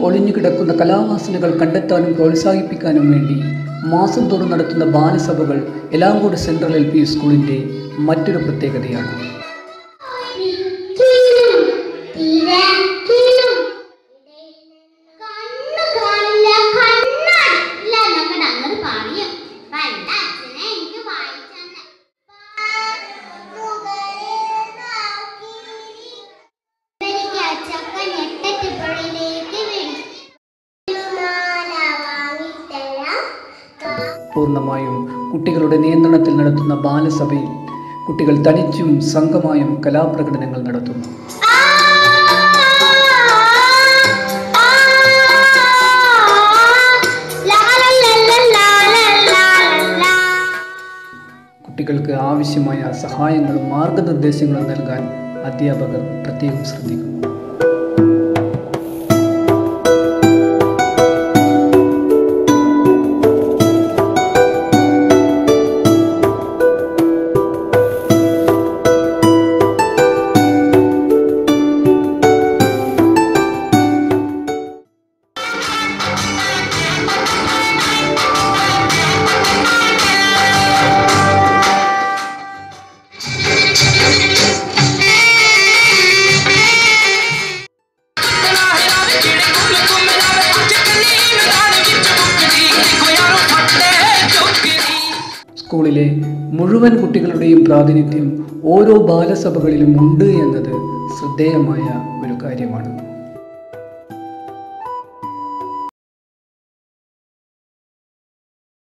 ഒളിഞ്ഞുകിടക്കുന്ന കലാവാസനകൾ കണ്ടെത്താനും പ്രോത്സാഹിപ്പിക്കാനും വേണ്ടി മാസം തോറും നടത്തുന്ന ബാലസഭകൾ എലാങ്കോട് സെൻട്രൽ എൽ പി സ്കൂളിൻ്റെ മറ്റൊരു പ്രത്യേകതയാണ് കണ്ണു കാണില്ല കണ്ണാടി ഇല്ല നമ്മുടെ അങ്ങനെ പറയും പണ്ട് അച്ഛനെ എനിക്ക് വായിച്ചെന്നെ ചക്ക ഞെട്ടറ്റുപുഴയിലേക്ക് വീണു വാങ്ങിത്തരാം പൂർണ്ണമായും കുട്ടികളുടെ നിയന്ത്രണത്തിൽ നടത്തുന്ന ബാലസഭയിൽ കുട്ടികൾ തനിച്ചും സംഘമായും കലാപ്രകടനങ്ങൾ നടത്തുന്നു കുട്ടികൾക്ക് ആവശ്യമായ സഹായങ്ങളും മാർഗനിർദ്ദേശങ്ങളും നൽകാൻ അധ്യാപകർ പ്രത്യേകം ശ്രദ്ധിക്കുന്നു സ്കൂളിലെ മുഴുവൻ കുട്ടികളുടെയും പ്രാതിനിധ്യം ഓരോ ബാലസഭകളിലും ഉണ്ട് എന്നത് ശ്രദ്ധേയമായ ഒരു കാര്യമാണ്